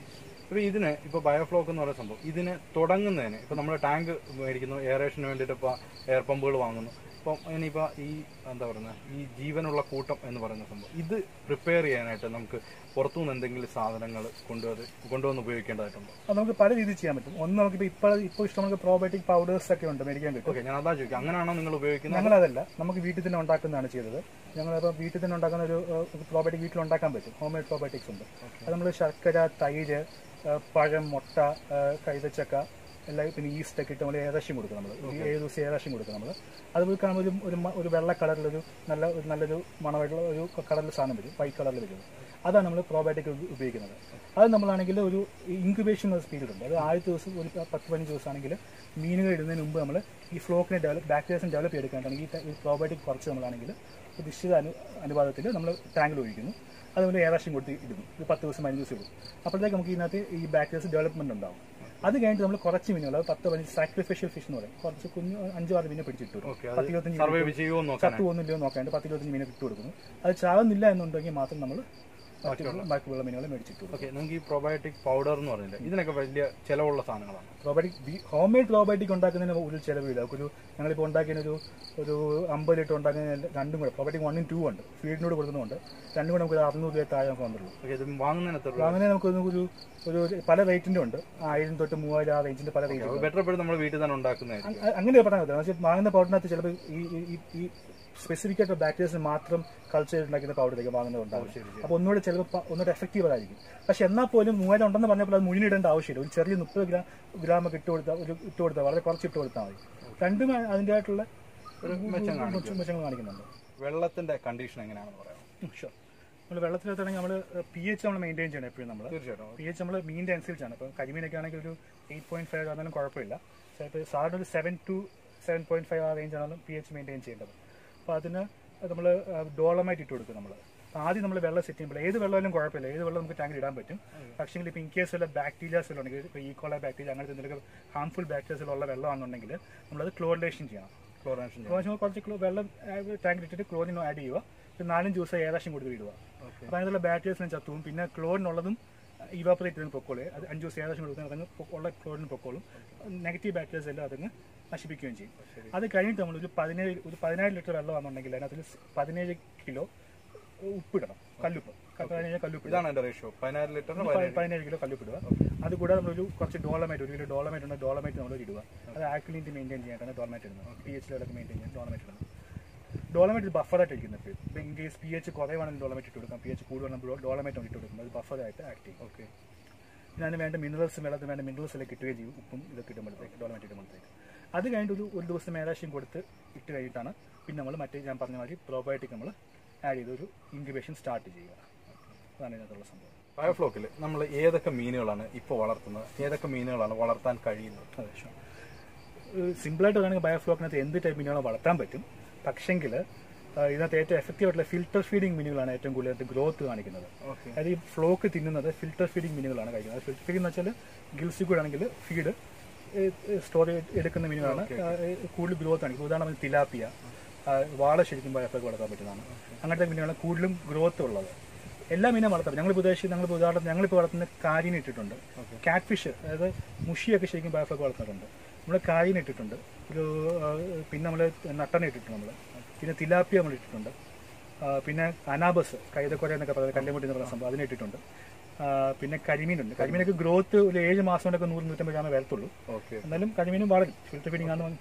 അപ്പോൾ ഇതിന് ഇപ്പോൾ ബയോഫ്ലോക്ക് എന്ന് പറയുന്ന സംഭവം ഇതിന് തുടങ്ങുന്നതിന് ഇപ്പോൾ നമ്മൾ ടാങ്ക് മേടിക്കുന്നു എയറേഷന് വേണ്ടിയിട്ട് ഇപ്പോൾ എയർ പമ്പുകൾ വാങ്ങുന്നു അപ്പം ഇനിയിപ്പോൾ ഈ എന്താ പറയുന്നത് ഈ ജീവനുള്ള കൂട്ടം എന്ന് പറയുന്ന സംഭവം ഇത് പ്രിപ്പയർ ചെയ്യാനായിട്ട് നമുക്ക് പുറത്തുനിന്ന് എന്തെങ്കിലും സാധനങ്ങൾ കൊണ്ടുവന്ന് കൊണ്ടുവന്ന് ഉപയോഗിക്കേണ്ടതായിട്ടുണ്ടോ അത് നമുക്ക് പല രീതിയിൽ ചെയ്യാൻ പറ്റും ഒന്ന് നമുക്ക് ഇപ്പോൾ ഇപ്പോൾ ഇഷ്ടം നമുക്ക് പ്രോബയോട്ടിക് പൗഡേഴ്സ് ഒക്കെ ഉണ്ട് മേടിക്കാൻ കിട്ടും ഓക്കെ ഞാൻ അതാ ചോദിക്കാം അങ്ങനെയാണോ നിങ്ങൾ ഉപയോഗിക്കുന്നത് ഞങ്ങളതല്ല നമുക്ക് വീട്ടിൽ തന്നെ ഉണ്ടാക്കുന്നതാണ് ചെയ്തത് ഞങ്ങളിപ്പോൾ വീട്ടിൽ തന്നെ ഉണ്ടാക്കുന്ന ഒരു പ്രോബയോട്ടിക് വീട്ടിൽ ഉണ്ടാക്കാൻ പറ്റും ഹോം മെയ്ഡ് പ്രോബയോട്ടിക്സ് ഉണ്ട് അത് നമ്മൾ ശർക്കര തൈര് ആ, പഴം മുട്ട ആ, കൈതച്ചക്ക എല്ലാം പിന്നെ ഈസ്റ്റ് ഒക്കെ ഇട്ട് നമ്മൾ ഏകദേശം കൊടുക്കും നമ്മൾ ഏഴ് ദിവസം ഏകദേശം കൊടുക്കും നമ്മൾ അത് പോയി കാണുമ്പോൾ ഒരു ഒരു മ- ഒരു വെള്ള കളറിലൊരു നല്ല ഒരു നല്ലൊരു മണമായിട്ടുള്ള ഒരു കളറിൽ സാധനം വരും വൈറ്റ് കളറിൽ വരും അതാണ് നമ്മൾ പ്രോബയോട്ടിക് ഉപയോഗിക്കുന്നത് അത് നമ്മളാണെങ്കിൽ ഒരു ഇൻക്യുബേഷൻ പീരീഡ് ഉണ്ട് അത് ആദ്യത്തെ ദിവസം ഒരു പത്ത് പതിനഞ്ച് ദിവസമാണെങ്കിൽ മീനുകൾ ഇടുന്നതിന് മുമ്പ് നമ്മൾ ഈ ഫ്ലോക്കിനെ ഡെവലപ്പ് ബാക്ടീരിയസിനെ ഡെവലപ്പ് ചെയ്തെടുക്കാനാണെങ്കിൽ ഈ പ്രോബയോട്ടിക് കുറച്ച് നമ്മളാണെങ്കിൽ ഒരു നിശ്ചിത അനു അനുപാതത്തിൽ നമ്മൾ ടാങ്കിൽ ഒഴിക്കുന്നു അതുപോലെ ഏറാശം കൊടുത്ത് ഇടുന്നു ഒരു പത്ത് ദിവസം പതിനഞ്ച് ദിവസം ഇടും അപ്പോഴത്തേക്ക് നമുക്ക് ഇതിനകത്ത് ഈ ബാക്ടീരിയസ് ഡെവലപ്മെന്റ് ഉണ്ടാവും അത് കഴിഞ്ഞിട്ട് നമ്മൾ കുറച്ച് മീനുകൾ അത് പത്ത് പതിനഞ്ച് സാക്രിഫിഷ്യൽ ഫിഷ് എന്ന് പറയും കുറച്ച് കുഞ്ഞു അഞ്ചോ ആറ് മീനെ പിടിച്ചിട്ട് കൊടുക്കും. ഓക്കെ പത്ത് ഇരുപത്തഞ്ച് സർവൈവ് ചെയ്യുമോ നോക്കാൻ ചത്തു പോകുന്നില്ലയോ നോക്കാണ്ട് പത്ത് ഇരുപത്തഞ്ച് മീനെ ഇട്ട് കൊടുക്കുന്നു അത് ചാവുന്നില്ല എന്നുണ്ടെങ്കിൽ മാത്രം നമ്മൾ ബാക്കിയുള്ള മീനുകളെ മേടിച്ചിട്ട് കൊടുക്കും ഓക്കെ നമുക്ക് ഈ പ്രോബയോട്ടിക് പൗഡർ എന്ന് പറഞ്ഞില്ലേ ഇതിനൊക്കെ വലിയ ചിലവുള്ള സാധനങ്ങളാണ് പ്രോബയോട്ടിക് ഹോം മെയ്ഡ് പ്രോബയോട്ടിക് ഉണ്ടാക്കുന്നതിന് ഒരു ചിലവില്ല ഒരു ഞങ്ങളിപ്പോൾ ഉണ്ടാക്കിയ ഒരു ഒരു അമ്പത് ലിറ്റർ ഉണ്ടാക്കുന്നതിന് രണ്ടും കൂടെ പ്രോബയോട്ടിക് വണ്ണും ടൂ ഉണ്ട് ഫീഡിനോട് കൊടുക്കുന്നുണ്ട് രണ്ടും കൂടെ നമുക്ക് ഒരു അറുന്നൂറ് രൂപ താഴെ നമുക്ക് വന്നുള്ളൂ ഓക്കെ ഇത് വാങ്ങുന്നതിന് എത്ര അപ്പോൾ അങ്ങനെ നമുക്ക് ഒരു ഒരു ഒരു പല റേറ്റിന്റെ ഉണ്ട് ആയിരം തൊട്ട് മൂവായിരം ആ റേഞ്ചിന്റെ പല റേറ്റ് ബെറ്റർ എപ്പോഴും നമ്മൾ വീട്ടിൽ തന്നെ ഉണ്ടാക്കുന്നതായിരിക്കും അ- അങ്ങനെ പറഞ്ഞാൽ മതി പക്ഷേ വാങ്ങുന്ന പൗഡറിനകത്ത് ചിലപ്പോൾ ഈ ഈ- ഈ ഈ സ്പെസിഫിക് ആയിട്ട് ബാക്ടീരിയസിന് മാത്രം കൾച്ചർ ഉണ്ടാക്കുന്ന പൗഡറൊക്കെ വാങ്ങുന്നതുണ്ടാവും അപ്പോൾ ഒന്നുകൂടെ ചിലപ്പോൾ ഒന്നുകൂടെ എഫക്റ്റീവ് ആയിരിക്കും പക്ഷെ എന്നാൽ പോലും മൂവായിരം ഉണ്ടെന്ന് പറഞ്ഞപ്പോൾ അത് മുന്നിടേണ്ട ആവശ്യമില്ല ഒരു ചെറിയ മുപ്പത് ഗ്രാം ഗ്രാം ഒക്കെ ഇട്ട് കൊടുത്താൽ ഒരു ഇട്ട് കൊടുത്താൽ വളരെ കുറച്ച് ഇട്ട് കൊടുത്താൽ മതി രണ്ടും അതിൻ്റെതായിട്ടുള്ള ഒരു മെച്ചം കാണിക്കും മെച്ചങ്ങൾ കാണിക്കുന്നുണ്ട് വെള്ളത്തിന്റെ കണ്ടീഷൻ എങ്ങനെയാണെന്ന് പറയാം ഷുവർ നമ്മൾ വെള്ളത്തിനകത്താണെങ്കിൽ നമ്മൾ പി എച്ച് നമ്മൾ മെയിൻറ്റെയിൻ ചെയ്യണം എപ്പോഴും നമ്മൾ തീർച്ചയായിട്ടും പി എച്ച് നമ്മൾ മീനിൻ്റെ അനുസരിച്ചാണ് ഇപ്പോൾ കരിമീനൊക്കെ ആണെങ്കിൽ ഒരു എയ്റ്റ് പോയിന്റ് ഫൈവ് ആണെങ്കിലും കുഴപ്പമില്ല ചിലപ്പോൾ സാറിന് ഒരു seven to seven point five ആ റേഞ്ച് ആണെങ്കിലും പി എച്ച് മെയിൻറ്റെയിൻ ചെയ്യേണ്ടത് അപ്പോൾ അതിന് നമ്മൾ ഡോളമായിട്ട് ഇട്ട് കൊടുക്കും നമ്മൾ ആദ്യം നമ്മൾ വെള്ളം സെറ്റ് ചെയ്യുമ്പോൾ ഏത് വെള്ളമായാലും കുഴപ്പമില്ല ഏത് വെള്ളം നമുക്ക് ടാങ്കിൽ ഇടാൻ പറ്റും പക്ഷേ ഇപ്പോൾ ഇൻ കേസ് വല്ല ബാക്ടീരിയാസ് വല്ല ഉണ്ടെങ്കിൽ ഇപ്പോൾ ഈക്കോള ബാക്ടീരിയ അങ്ങനത്തെ എന്തെങ്കിലും ഹാംഫുൾ ബാക്ടീരിയസ് ഉള്ള വെള്ളമാണെന്നുണ്ടെങ്കിൽ നമ്മളത് ക്ലോറിനേഷൻ ചെയ്യണം ക്ലോറിനേഷൻ ക്ലോറിനേഷൻ കുറച്ച് ക്ലോ- വെള്ളം ടാങ്കിൽ ഇട്ടിട്ട് ക്ലോറിൻ ആഡ് ചെയ്യുക ഒരു നാലഞ്ച് ദിവസം ഏകദേശം കൊടുത്ത് ഇടുക അപ്പോൾ അതിനുള്ള ബാക്ടീരിയസിനും ചത്തുവും പിന്നെ ക്ലോറിനുള്ളതും ഇവാപ്പറേറ്റ് ചെയ്ത് പൊക്കോളെ അത് അഞ്ച് ദിവസം ഏകദേശം കൊടുത്താൽ അതങ്ങ് പൊ- ഉള്ള ക്ലോറിന് പൊക്കോളും നെഗറ്റീവ് ബാക്ടീരിയസ് എല്ലാം അതങ്ങ് നശിപ്പിക്കുകയും ചെയ്യും അത് കഴിഞ്ഞിട്ട് നമ്മൾ ഒരു പതിനേഴ് ഒരു പതിനായിരം ലിറ്റർ വെള്ളമാണെന്നുണ്ടെങ്കിൽ അതിനകത്ത് സ് പതിനേഴ് കിലോ ഉപ്പിടണം കല്ലുപ്പ് പതിനേഴ് കല്ലുപ്പ് ഇടുക. ഇതാണ് എന്റെ റേഷ്യോ പതിനായിരം ലിറ്ററിന് പ- പതിനേഴ് കിലോ കല്ലുപ്പ് ഇടുക അത് കൂടാതെ നമ്മളൊരു കുറച്ച് ഡോളമേറ്റ് ഒരു കിലോ ഡോളമേറ്റ് ഉണ്ട് ഡോളമേറ്റ് നമ്മൾ ഇടുക അത് ആക്ലിനിറ്റി മെയിൻറ്റെയിൻ ചെയ്യാനാണ് ഡോളമേറ്റ് ഇടുന്നത് പി എച്ച് ലെവലൊക്കെ മെയിൻറ്റെയിൻ ചെയ്യാൻ ഡോളമേറ്റ് ഇടുന്നത് ഡോളമേറ്റ് ബഫറായിട്ട് ഇരിക്കുന്നത് ഇപ്പോൾ ഇപ്പോൾ ഇൻ കേസ് പി എച്ച് കുറവാണെങ്കിൽ ഡോളമേറ്റ് ഇട്ട് കൊടുക്കാം പി എച്ച് കൂടുതൽ ഡോളമേറ്റ് ഇട്ട് കൊടുക്കും അത് ബഫറായിട്ട് ആക്ട് ചെയ്യും ഓക്കെ പിന്നെ അതിന് വേണ്ട മിനറൽസ് വെള്ളത്തിന് വേണ്ട മിനറൽസ് എല്ലാം കിട്ടുകയും ചെയ്യും ഉപ്പും ഇതൊക്കെ ഇടുമ്പോഴത്തേക്ക് ഡോളമേറ്റ് ഇടുമ്പോഴത്തേക്ക് അത് കഴിഞ്ഞിട്ട് ഒരു ഒരു ദിവസം ഏകദേശം കൊടുത്ത് ഇട്ട് കഴിഞ്ഞിട്ടാണ് പിന്നെ നമ്മൾ മറ്റേ ഞാൻ പറഞ്ഞ മാതിരി പ്രോബയോട്ടിക് നമ്മൾ ആഡ് ചെയ്ത് ഒരു ഇൻക്യുബേഷൻ സ്റ്റാർട്ട് ചെയ്യുക അതാണ് ഇതിനകത്തുള്ള സംഭവം ബയോഫ്ലോക്കിൽ നമ്മൾ ഏതൊക്കെ മീനുകളാണ് ഇപ്പോൾ വളർത്തുന്നത് ഏതൊക്കെ മീനുകളാണ് വളർത്താൻ കഴിയുന്നത് അതെ ഷോ സിമ്പിളായിട്ട് പറയുകയാണെങ്കിൽ ബയോഫ്ലോക്കിനകത്ത് എന്ത് ടൈപ്പ് മീനുകളെ വളർത്താൻ പറ്റും പക്ഷെങ്കിൽ ഇതിനകത്ത് ഏറ്റവും എഫക്റ്റീവ് ആയിട്ടുള്ള ഫിൽട്ടർ ഫീഡിംഗ് മീനുകളാണ് ഏറ്റവും കൂടുതൽ ഗ്രോത്ത് കാണിക്കുന്നത് ഓക്കെ അതായത് ഈ ഫ്ലോക്ക് തിന്നുന്നത് ഫിൽട്ടർ ഫീഡിംഗ് മീനുകളാണ് കഴിക്കുന്നത് ഫിൽട്ടർ ഫീഡിംഗ് എന്ന് വെച്ചാൽ ഗിൽസിൽ കൂടെ ആണെങ്കിൽ ഫീഡ് സ്റ്റോർ എടുക്കുന്ന മീനുകളാണ് ആ, കൂടുതൽ ഗ്രോത്ത് കാണിക്കുന്നത് ഉദാഹരണം തിലാപ്പിയ ആ, വാള ശരിക്കും ബയോഫ്ലോക്ക് വളർത്താൻ പറ്റുന്നതാണ് അങ്ങനത്തെ മീനുകളാണ് കൂടുതലും ഗ്രോത്ത് ഉള്ളത് എല്ലാ മീനും വളർത്താം ഞങ്ങൾ ഉദ്ദേശിച്ച് ഞങ്ങൾ ഉദാഹരണം ഞങ്ങളിപ്പോൾ വളർത്തുന്ന കാരിനെ ഇട്ടിട്ടുണ്ട് കാറ്റ് ഫിഷ് അതായത് മുഷിയൊക്കെ ശരിക്കും ബയോഫ്ലോക്ക് വളർത്തുന്നുണ്ട് നമ്മൾ കാരിനെ ഇട്ടിട്ടുണ്ട് ഒരു ആ, പിന്നെ നമ്മൾ നട്ടനെ ഇട്ടിട്ടുണ്ട് നമ്മൾ പിന്നെ തിലാപ്പിയ നമ്മൾ ഇട്ടിട്ടുണ്ട് ആ, പിന്നെ അനാബസ് കൈതക്കൊര എന്നൊക്കെ പറയുന്നത് കല്ലുമുട്ടി എന്ന് പറയുന്ന സംഭവം അതിനെ ഇട്ടിട്ടുണ്ട് ആ, പിന്നെ കരിമീനുണ്ട് കരിമീനൊക്കെ ഗ്രോത്ത് ഒരു ഏഴ് മാസം കൊണ്ടൊക്കെ നൂറ് നൂറ്റമ്പത് ഗ്രാമേ വരത്തുള്ളൂ ഓക്കെ എന്നാലും കരിമീനും വളരും ഫിൽറ്റർ ഫീഡിംഗ് ആണ്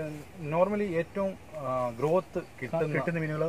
നോർമലി ഏറ്റവും ഗ്രോത്ത് കിട്ടുന്ന കിട്ടുന്ന മീനുകൾ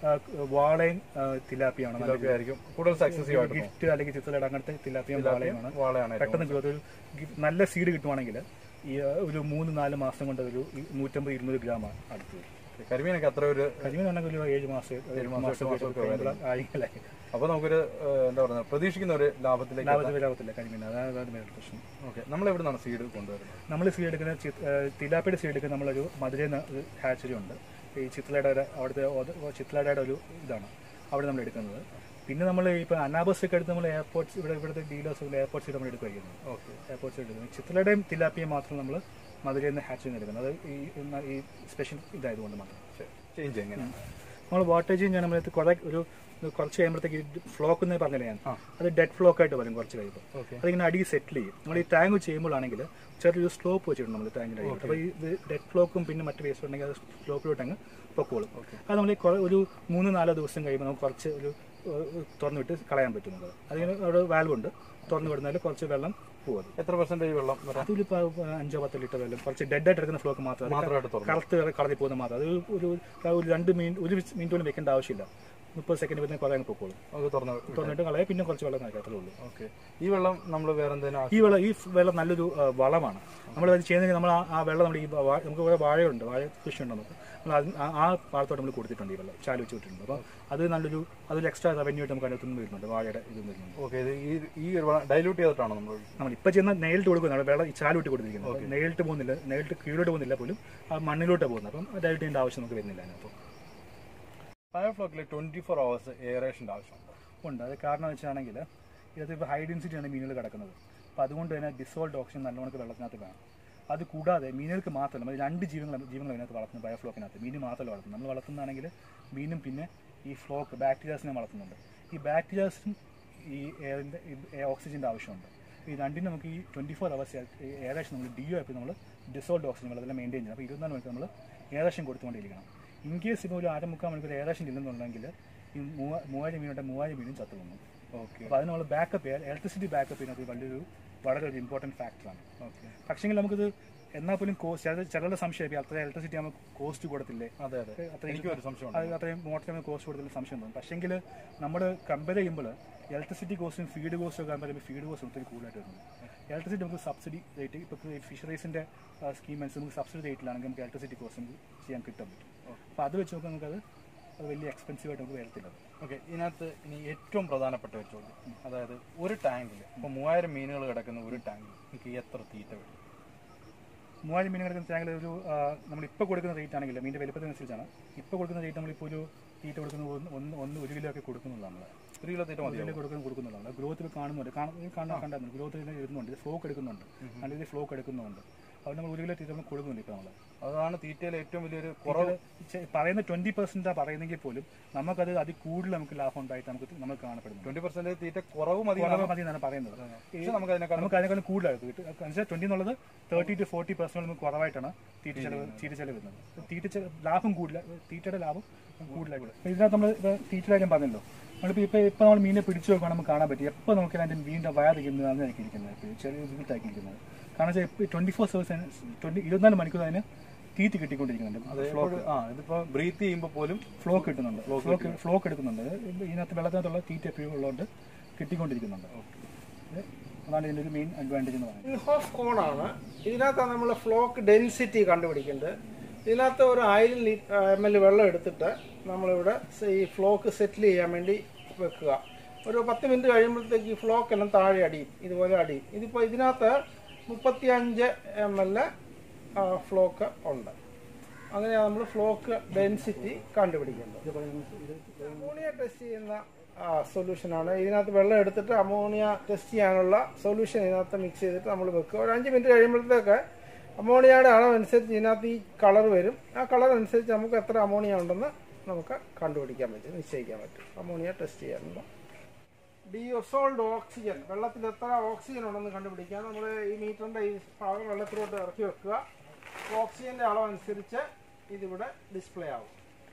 വാളയും ആ, തിലാപ്പിയാണ് നല്ല ഇതൊക്കെ ആയിരിക്കും കൂടുതൽ സക്സസീവ് ആയിട്ട് തോന്നും. ഗിഫ്റ്റ് അല്ലെങ്കിൽ ചിത്രലട അങ്ങനത്തെ തിലാപ്പിയും വാളയുമാണ് വാളയാണ് ഏറ്റവും പെട്ടെന്ന് ഗ്രോത്ത് ഒരു ഗി- നല്ല സീഡ് കിട്ടുവാണെങ്കിൽ ഈ ആ, ഒരു മൂന്ന് നാല് മാസം കൊണ്ട് ഒരു ഈ നൂറ്റമ്പത് ഇരുന്നൂറ് ഗ്രാം അടുത്ത് വരും Okay, കരിമീനൊക്കെ അത്ര ഒരു കരിമീൻ ആണെങ്കിൽ ഒരു ഏഴ് മാസം ഏഴ് മാസം, എട്ട് മാസം ഒക്കെ മാസം ആയിരിക്കലായി അപ്പൊ നമുക്കൊരു ആ, എന്താ പറയുക പ്രതീക്ഷിക്കുന്ന ഒരു ലാഭത്തിലേക്ക് ലാഭത്തിൽ വരാവത്തില്ല കരിമീൻ അതാണ് അതാണ് മെയിൻ പ്രശ്നം ഓക്കെ നമ്മൾ എവിടെ നിന്നാണ് സീഡ് കൊണ്ടുവരുന്നത് നമ്മൾ സീഡ് എടുക്കുന്ന ചി- ഏഹ് തിലാപ്പിയുടെ സീഡ് എടുക്കുന്ന നമ്മളൊരു മധുരയിൽ ഒരു ഹാച്ചറി ഉണ്ട് ഈ ചിത്രയുടെ ഒരു- അവിടുത്തെ ഓത- ചിത്രയുടെ ഒരു ഇതാണ് അവിടെ നമ്മൾ എടുക്കുന്നത് പിന്നെ നമ്മൾ ഇപ്പോൾ അനാബസ് ഒക്കെ എടുത്ത് നമ്മൾ എയർപോർട്ട്സ് ഇവിടെ ഇവിടുത്തെ ഡീലേഴ്സ് എയർപോർട്ട്സ് നമ്മൾ എടുക്കുകയായിരുന്നു ഓക്കെ എയർപോർട്ട്സ് എടുക്കുന്നത് ചിത്രയുടെയും തിലാപ്പിയും മാത്രം നമ്മൾ മധുരയിൽ നിന്ന് ഹാച്ചറിൽ നിന്ന് എടുക്കുന്നത് അത് ഈ ഈ സ്പെഷ്യൽ ഇതായതുകൊണ്ട് മാത്രം ചേഞ്ച് എങ്ങനെയാണ് നമ്മൾ വാട്ടർ ചേഞ്ച് ഞാൻ നമ്മളത് കുറെ ഒരു കുറച്ച് കഴിയുമ്പോഴത്തേക്ക് ഫ്ലോക്ക് എന്ന് പറഞ്ഞില്ലേ ഞാൻ അത് ഡെഡ് ഫ്ലോക്ക് ആയിട്ട് വരും കുറച്ച് കഴിയുമ്പോൾ ഓക്കെ അതിങ്ങനെ അടി സെറ്റിൽ ചെയ്യും നമ്മൾ ഈ ടാങ്ക് ചെയ്യുമ്പോഴാണെങ്കിൽ ചെറിയൊരു സ്ലോപ്പ് വെച്ചിട്ടുണ്ട് നമ്മൾ ടാങ്കിൻ്റെ അടിയിൽ അപ്പോൾ ഈ ഇത് ഡെഡ് ഫ്ലോക്കും പിന്നെ മറ്റ് വേസ്റ്റ് ഉണ്ടെങ്കിൽ അത് സ്ലോപ്പിലോട്ട് അങ്ങ് പൊക്കോളും അത് നമ്മൾ ഈ കുറെ- ഒരു മൂന്ന് നാലോ ദിവസം കഴിയുമ്പോൾ നമുക്ക് കുറച്ച് ഒരു ഏഹ്, തുറന്നു വിട്ട് കളയാൻ പറ്റും നമുക്ക് അതിന് അവിടെ വാൽവ് ഉണ്ട് തുറന്നു വിടുന്നതിൽ കുറച്ച് വെള്ളം പോകും എത്ര പെർസെന്റേജ് വെള്ളം വരാം അതിലിപ്പോൾ അഞ്ചോ പത്തോ ലിറ്റർ വെള്ളം കുറച്ച് ഡെഡ് ആയിട്ട് എടുക്കുന്ന ഫ്ലോക്ക് മാത്രം അത് മാത്രമായിട്ട് തുറന്നു കറുത്ത് കളഞ്ഞു പോകുന്ന മാത്രം അത് ഒരു ഒരു രണ്ട് മിനിറ്റ് ഒരു മിനിറ്റ് പോലും വെക്കേണ്ട ആവശ്യമില്ല മുപ്പത് സെക്കൻഡ് വരുന്ന കുറേ അങ്ങ് പൊക്കോളും അത് തുറന്ന് തുറന്നിട്ട് കളയാം പിന്നെ കുറച്ച് വെള്ളം കളയത്തേ ഉള്ളൂ ഓക്കെ ഈ വെള്ളം നമ്മൾ വേറെ എന്തെങ്കിലും ഈ വെള്ളം ഈ വെള്ളം നല്ലൊരു ആ, വളമാണ് നമ്മൾ അത് ചെയ്യുന്നതിന് നമ്മൾ ആ- ആ വെള്ളം നമ്മൾ ഈ വാ- നമുക്ക് കുറേ വാഴയുണ്ട് വാഴ കൃഷിയുണ്ട് നമുക്ക് നമ്മൾ അത് ആ- ആ ഭാഗത്തോട്ട് നമ്മൾ കൊടുത്തിട്ടുണ്ട് ഈ വെള്ളം ചാല് വെച്ച് വിട്ടിട്ടുണ്ട് അപ്പോൾ അത് നല്ലൊരു അതൊരു എക്സ്ട്രാ റവന്യൂ ആയിട്ട് നമുക്ക് അതിനകത്തുനിന്ന് വരുന്നുണ്ട് വാഴയുടെ ഇത് വരുന്നുണ്ട് ഓക്കെ ഇത് ഈ ഈ ഒരു വെള്ളം ഡൈല്യൂട്ട് ചെയ്തിട്ടാണോ നമ്മൾ നമ്മൾ ഇപ്പോൾ ചെയ്യുന്ന നേരിട്ട് കൊടുക്കുന്നത് അവിടെ വെള്ളം ഈ ചാല് വിട്ട് കൊടുത്തിരിക്കുന്നത് നേരിട്ട് പോകുന്നില്ല നേരിട്ട് കീഴോട്ട് പോകുന്നില്ല പോലും ആ മണ്ണിലോട്ട് പോകുന്നത് അപ്പം ഡയറക്റ്റ് ചെയ്യേണ്ട ആവശ്യം നമുക്ക് വരുന്നില്ല അതിനകത്ത് ബയോഫ്ലോക്കിൽ ട്വന്റി ഫോർ അവേഴ്സ് എയറേഷൻ്റെ ആവശ്യമുണ്ട് ഉണ്ട് അത് കാരണം വെച്ചാണെങ്കിൽ ഇതിനകത്ത് ഇപ്പോൾ ഹൈ ഡെൻസിറ്റിയാണ് മീനുകൾ കിടക്കുന്നത് അപ്പോൾ അതുകൊണ്ട് തന്നെ ഡിസോൾഡ് ഓക്സിജൻ നല്ലോണം വെള്ളത്തിനകത്ത് വേണം അത് കൂടാതെ മീനുകൾക്ക് മാത്രമല്ല നമ്മൾ രണ്ട് ജീവങ്ങൾ ജീവങ്ങൾ അതിനകത്ത് വളർത്തുന്നത് ബയോഫ്ലോക്കിനകത്ത് മീൻ മാത്രമല്ല വളർത്തുന്നത് നമ്മൾ വളർത്തുന്നതാണെങ്കിൽ മീനും പിന്നെ ഈ ഫ്ലോക്ക് ബാക്ടീരിയാസിനെ വളർത്തുന്നുണ്ട് ഈ ബാക്ടീരിയാസിനും ഈ എയറിൻ്റെ ഓക്സിജൻ്റെ ആവശ്യമുണ്ട് ഈ രണ്ടിനും നമുക്ക് ഈ ട്വൻറ്റി ഫോർ അവേഴ്സ് ഏകദേശം നമ്മൾ ഡി ഒ എപ്പോൾ നമ്മൾ ഡിസോൾഡ് ഓക്സിജൻ വെള്ളത്തിൽ മെയിൻറ്റെയിൻ ചെയ്യണം അപ്പോൾ ഇരുപത്തിനാല് മണിക്കൂർ നമ്മൾ ഏകദേശം കൊടുത്തുകൊണ്ടിരിക്കണം ഇൻ കേസ് ഇപ്പോൾ ഒരു അര മുക്കാൽ മണിക്കൂർ ഏകദേശം ഇല്ലെന്നുണ്ടെങ്കിൽ ഈ മൂവ മൂവായിരം മീനുണ്ട് മൂവായിരം മീനും ചത്തു പോകുന്നു ഓക്കെ അപ്പോൾ അത് നമ്മൾ ബാക്കപ്പ് ചെയ്യാൻ ഇലക്ട്രിസിറ്റി ബാക്കപ്പ് ചെയ്യുന്നത് വലിയൊരു വളരെ ഒരു ഇമ്പോർട്ടൻറ്റ് ഫാക്ടറാണ് ഓക്കെ പക്ഷേങ്കിൽ നമുക്കിത് എന്നാൽ പോലും കോസ്റ്റ് ചില ചിലരുടെ സംശയം ഇപ്പം അത്ര ഇലക്ട്രിസിറ്റി നമുക്ക് കോസ്റ്റ് കൊടുത്തില്ലേ അതെ അതെ അത്രയും എനിക്കും ഒരു സംശയമുണ്ട് അത് അത്രയും മോട്ടറിന് കോസ്റ്റ് കൊടുത്തില്ല സംശയം തോന്നും പക്ഷേങ്കിൽ നമ്മൾ കമ്പയർ ചെയ്യുമ്പോൾ ഇലക്ട്രിസിറ്റി കോസ്റ്റും ഫീഡ് കോസ്റ്റും കമ്പയർ ചെയ്യുമ്പോൾ ഫീഡ് കോസ്റ്റ് ഒത്തിരി കൂടുതലായിട്ട് വരുന്നത് ഇലക്ട്രിസിറ്റി നമുക്ക് സബ്സിഡി റേറ്റ് ഇപ്പോൾ ഫിഷറീസിൻ്റെ സ്കീം അനുസരിച്ച് നമുക്ക് സബ്സിഡി റേറ്റിലാണെങ്കിൽ നമുക്ക് ഇലക്ട്രിസിറ്റി കോസ്റ്റ് ചെയ്യാൻ കിട്ടാൻ പറ്റും അപ്പോൾ അത് വെച്ച് നോക്കുമ്പോൾ നമുക്കത് അത് വലിയ എക്സ്പെൻസീവ് ആയിട്ട് നമുക്ക് വരത്തില്ല അത്. ഓക്കെ ഇതിനകത്ത് ഇനി ഏറ്റവും പ്രധാനപ്പെട്ട ഒരു ചോദ്യം അതായത് ഒരു ടാങ്കിൽ ഇപ്പോൾ മൂവായിരം മീനുകൾ കിടക്കുന്ന ഒരു ടാങ്കിൽ എനിക്ക് എത്ര തീറ്റ വേണം മൂവായിരം മീൻ കിടക്കുന്ന ടാങ്കിൽ ഒരു ആ, നമ്മളിപ്പോൾ കൊടുക്കുന്ന റേറ്റ് ആണെങ്കിൽ മീനിൻ്റെ വലുപ്പത്തിനനുസരിച്ചാണ് ഇപ്പോൾ കൊടുക്കുന്ന റേറ്റ് നമ്മളിപ്പോൾ ഒരു തീറ്റ കൊടുക്കുന്ന ഒന്ന് ഒന്ന് ഒന്ന് ഒരു കിലോ ഒക്കെ കൊടുക്കുന്നുള്ളതാണ് നമ്മൾ ഒരു കിലോ തീറ്റ മതി ഇതിൽ കൊടുക്കുന്ന കൊടുക്കുന്നുള്ളതാണ് ഗ്രോത്ത് ഇപ്പോൾ കാണുന്നുണ്ട് കാണാൻ കാണാൻ കണ്ടായിരുന്നു ഗ്രോത്ത് ഇതിൽ ഇരുന്നുണ്ട് ഇത് ഫ്ലോക്ക് എടുക്കുന്നുണ്ട് നല്ല രീതിയിൽ ഫ്ലോക്ക് എടുക്കുന്നുണ്ട് അത് നമ്മൾ ഒരു കിലോ തീറ്റ നമ്മൾ കൊടുക്കുന്നുണ്ട് ഇപ്പോൾ നമ്മൾ അതാണ് തീറ്റയിലെ ഏറ്റവും വലിയൊരു കുറവ് ചെ- പറയുന്ന ട്വൻറ്റി പെർസെൻറ്റാണ് പറയുന്നെങ്കിൽ പോലും നമുക്കത് അതിൽ കൂടുതൽ നമുക്ക് ലാഭം ഉണ്ടായിട്ട് നമുക്ക് നമ്മൾ കാണപ്പെടുന്നു ട്വന്റി പെർസെന്റ് തീറ്റ കുറവ് മതി കുറവ് മതി എന്നാണ് പറയുന്നത് പക്ഷെ നമുക്ക് അതിനേക്കാൾ നമുക്ക് അതിനേക്കാളും കൂടുതലായിട്ട് കിട്ടും എന്നുവെച്ചാൽ ട്വൻറ്റി എന്നുള്ളത് തേർട്ടി ടു ഫോർട്ടി പെർസെൻറ്റ് നമുക്ക് കുറവായിട്ടാണ് തീറ്റ ചെലവ് തീറ്റ ചെലവ് വരുന്നത് തീറ്റ ചെലവ് ലാഭം കൂടുതൽ തീറ്റയുടെ ലാഭം കൂടുതലായിട്ട് വരും. ഇതിനകത്ത് നമ്മൾ തീറ്റയുടെ കാര്യം പറഞ്ഞല്ലോ നമ്മളിപ്പോൾ ഇപ്പോൾ ഇപ്പോൾ നമ്മൾ മീനെ പിടിച്ചു നോക്കുകയാണെങ്കിൽ നമുക്ക് കാണാൻ പറ്റും എപ്പോൾ നോക്കിയാൽ അതിൻ്റെ മീനിൻ്റെ വയറിരിക്കുന്നത് അങ്ങനെയൊക്കെ ഇരിക്കുന്നത് ഇപ്പോൾ ചെറിയ ഇതിട്ടാക്കിയിരിക്കുന്നത് കാരണം വെച്ചാൽ ഇപ്പോൾ ട്വൻറ്റി ഫോർ സെവൻസ് ട്വൻറ്റി ഇരുപത്തിനാല് മണിക്കൂർ അതിന് തീറ്റ കിട്ടിക്കൊണ്ടിരിക്കുന്നുണ്ട് ഫ്ലോക്ക് ആ ഇതിപ്പോ ബ്രീത്ത് ചെയ്യുമ്പോൾ പോലും ഫ്ലോക്ക് കിട്ടുന്നുണ്ട് ഫ്ലോക്ക് ഫ്ലോക്ക് എടുക്കുന്നുണ്ട് ഇത് ഇതിനകത്ത് വെള്ളത്തിനകത്തുള്ള തീറ്റ എപ്പോഴും ഉള്ളതുകൊണ്ട് കിട്ടിക്കൊണ്ടിരിക്കുന്നുണ്ട് ഇത് അതാണ് ഇതിൻ്റെ ഒരു മെയിൻ അഡ്വാൻറ്റേജ് എന്ന് പറയുന്നത് ഇൻഹോഫ് കോണാണ് ഇതിനകത്താണ് നമ്മൾ ഫ്ലോക്ക് ഡെൻസിറ്റി കണ്ടുപിടിക്കേണ്ടത് ഇതിനകത്ത് ഒരു ആയിരം എം എൽ വെള്ളം എടുത്തിട്ട് നമ്മളിവിടെ സ- ഈ ഫ്ലോക്ക് സെറ്റിൽ ചെയ്യാൻ വേണ്ടി വെക്കുക ഒരു പത്ത് മിനിറ്റ് കഴിയുമ്പോഴത്തേക്ക് ഈ ഫ്ലോക്ക് എല്ലാം താഴെ അടിയും ഇതുപോലെ അടിയും ഇതിപ്പോൾ ഇതിനകത്ത് മുപ്പത്തി അഞ്ച് എം എൽ ഫ്ലോക്ക് ഉണ്ട് അങ്ങനെയാണ് നമ്മൾ ഫ്ലോക്ക് ഡെൻസിറ്റി കണ്ടുപിടിക്കേണ്ടത് അമോണിയ ടെസ്റ്റ് ചെയ്യുന്ന സൊല്യൂഷനാണ് ഇതിനകത്ത് വെള്ളം എടുത്തിട്ട് അമോണിയ ടെസ്റ്റ് ചെയ്യാനുള്ള സൊല്യൂഷൻ ഇതിനകത്ത് മിക്സ് ചെയ്തിട്ട് നമ്മൾ വെക്കുക ഒരു അഞ്ച് മിനിറ്റ് കഴിയുമ്പോഴത്തേക്ക് അമോണിയയുടെ അളവനുസരിച്ച് ഇതിനകത്ത് ഈ കളർ വരും ആ കളർ അനുസരിച്ച് നമുക്ക് എത്ര അമോണിയ ഉണ്ടെന്ന് നമുക്ക് കണ്ടുപിടിക്കാൻ പറ്റും നിശ്ചയിക്കാൻ പറ്റും അമോണിയ ടെസ്റ്റ് ചെയ്യാനുള്ള ഡിയോസോൾഡ് ഓക്സിജൻ വെള്ളത്തിൽ എത്ര ഓക്സിജൻ ഉണ്ടെന്ന് കണ്ടുപിടിക്കാൻ നമ്മൾ ഈ മീറ്ററിന്റെ ഈ ഭാഗം വെള്ളത്തിലോട്ട് ഇറക്കി വെക്കുക ഓക്സിജന്റെ അളവനുസരിച്ച് ഇതിവിടെ ഡിസ്പ്ലേ ആവും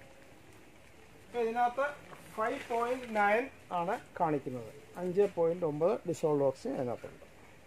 അപ്പോൾ ഇതിനകത്ത് ഫൈവ് പോയിന്റ് നയൻ ആണ് കാണിക്കുന്നത് അഞ്ച് പോയിന്റ് ഒമ്പത് ഡിസോൾഡ് ഓക്സിജൻ അതിനകത്തുണ്ട്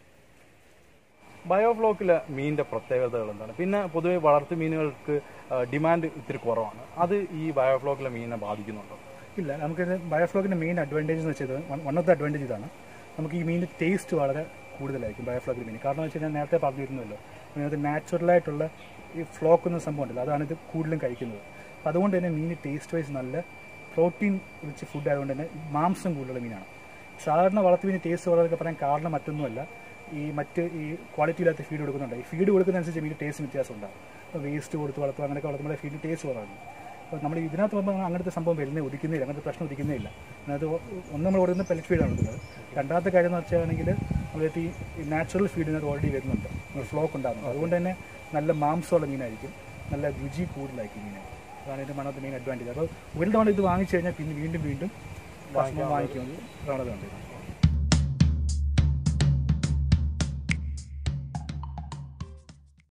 ബയോഫ്ലോക്കിലെ മീനിന്റെ പ്രത്യേകതകൾ എന്താണ് പിന്നെ പൊതുവെ വളർത്തു മീനുകൾക്ക് ഡിമാൻഡ് ഇത്തിരി കുറവാണ് അത് ഈ ബയോഫ്ലോക്കിലെ മീനിനെ ബാധിക്കുന്നുണ്ടോ ഇല്ല നമുക്കിത് ബയോഫ്ലോക്കിൻ്റെ മെയിൻ അഡ്വാൻറ്റേജ് എന്ന് വെച്ചത് വൺ ഓഫ് ദ അഡ്വാൻറ്റേജ് ഇതാണ് നമുക്ക് ഈ മീനിൻ്റെ ടേസ്റ്റ് വളരെ കൂടുതലായിരിക്കും ബയോഫ്ലോക്കിൻ്റെ മീൻ കാരണം വെച്ച് കഴിഞ്ഞാൽ നേരത്തെ പറഞ്ഞിരുന്നല്ലോ ഇതിനകത്ത് നാച്ചുറലായിട്ടുള്ള ഈ ഫ്ലോക്ക് എന്ന സംഭവം ഉണ്ടല്ലോ അതാണ് ഇത് കൂടുതലും കഴിക്കുന്നത് അപ്പോൾ അതുകൊണ്ട് തന്നെ മീൻ ടേസ്റ്റ് വൈസ് നല്ല പ്രോട്ടീൻ റിച്ച് ഫുഡ് ആയതുകൊണ്ട് തന്നെ മാംസം കൂടുതലുള്ള മീനാണ് സാധാരണ വളർത്തു മീൻ ടേസ്റ്റ് കുറവൊക്കെ പറയാൻ കാരണം മറ്റൊന്നുമല്ല ഈ മറ്റ് ഈ ക്വാളിറ്റി ഇല്ലാത്ത ഫീഡ് കൊടുക്കുന്നുണ്ട് ഈ ഫീഡ് കൊടുക്കുന്നതനുസരിച്ച് മീൻ ടേസ്റ്റ് വ്യത്യാസം ഉണ്ടാകും അപ്പോൾ വേസ്റ്റ് കൊടുത്ത് വളർത്തുക അങ്ങനെയൊക്കെ വളർത്തുമ്പോൾ ഫീഡ് ടേസ്റ്റ് കുറവാണ് അപ്പോൾ നമ്മൾ ഇതിനകത്ത് വരുമ്പോൾ അങ്ങനത്തെ സംഭവം വരുന്നത് ഉദിക്കുന്നില്ല അങ്ങനത്തെ പ്രശ്നം ഉദിക്കുന്നേ ഇല്ല അതിനകത്ത് ഒ- ഒന്ന് നമ്മൾ കൊടുക്കുന്ന പെലറ്റ് ഫീഡാണ് കൊടുക്കുന്നത് രണ്ടാമത്തെ കാര്യം എന്ന് വെച്ചാണെങ്കിൽ നമ്മളിത് ഈ നാച്ചുറൽ ഫീഡിനകത്ത് ഓൾറെഡി വരുന്നുണ്ട് ഫ്ലോക്ക് ഉണ്ടാകുന്നുണ്ട് അതുകൊണ്ട് തന്നെ നല്ല മാംസമുള്ള മീനായിരിക്കും നല്ല രുചി കൂടുതലായിരിക്കും മീന് അതാണ് ഇതിൻ്റെ മണത്തെ മെയിൻ അഡ്വാൻറ്റേജ് അപ്പോൾ ഒരു തവണ ഇത് വാങ്ങിച്ചു കഴിഞ്ഞാൽ പിന്നെ വീണ്ടും വീണ്ടും ഭക്ഷണം വാങ്ങിക്കുന്നത് പ്രവണത ഉണ്ട്